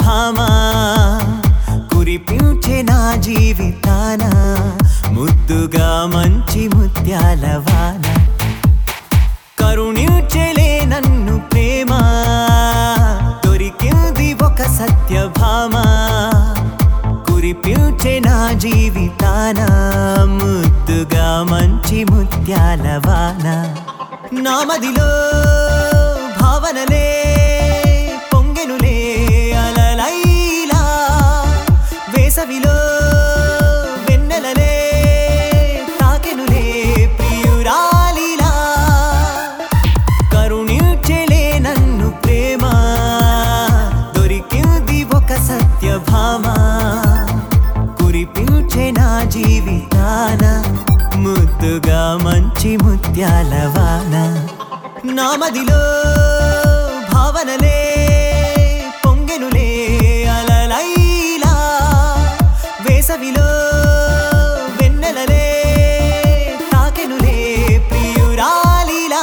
భామ కురిపించే నా జీవితాన ముద్దుగా మంచి ముత్యాల వాన కరుణించలే నన్ను ప్రేమ దొరికింది ఒక సత్యభామ కురిపించే నా జీవితాన ముద్దుగా మంచి ముత్యాల వాన నామదిలో భావనలే పొంగెనులే అలలైలా వేసవిలో వెన్నెలలే తాకెనులే ప్రియురాలిలా కరుణించలే నన్ను ప్రేమ దొరికింది ఒక సత్యభామ కురిపించే నా జీవితాన ముద్దుగా మంచి ముత్యాల వాన నామదిలో భావనలే పొంగెనులే అలలైలా వేసవిలో వెన్నెలలే తాకెనులే ప్రియురాలిలా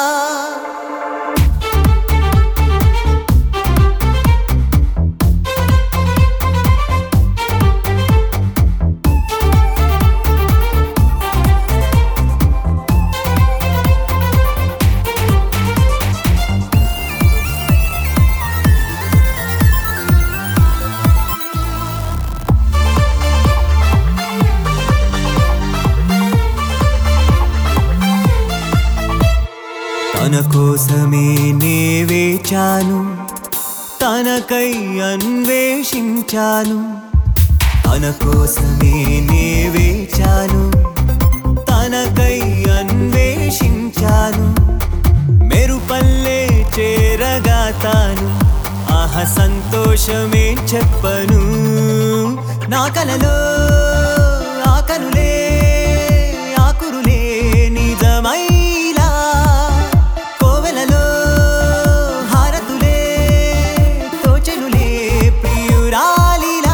తన కోసమే నే వేచాను తనకై అన్వేషించాను తన కోసమే నే వేచాను తనకై అన్వేషించాను మెరుపల్లే చేరగా తాను ఆహ సంతోషమే చెప్పను నా కలలో ఆకనులే ఆకురులే నిజమైలా కోవెలలో హారతులే తోచెనులే ప్రియురాలిలా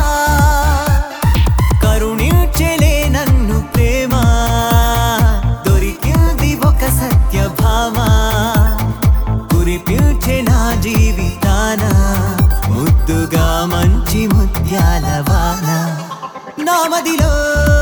కరుణించలే నన్ను ప్రేమ దొరికింది ఒక సత్యభామ కురిపించే నా జీవితాన ముద్దుగా మంచి ముత్యాల వాన నామదిలో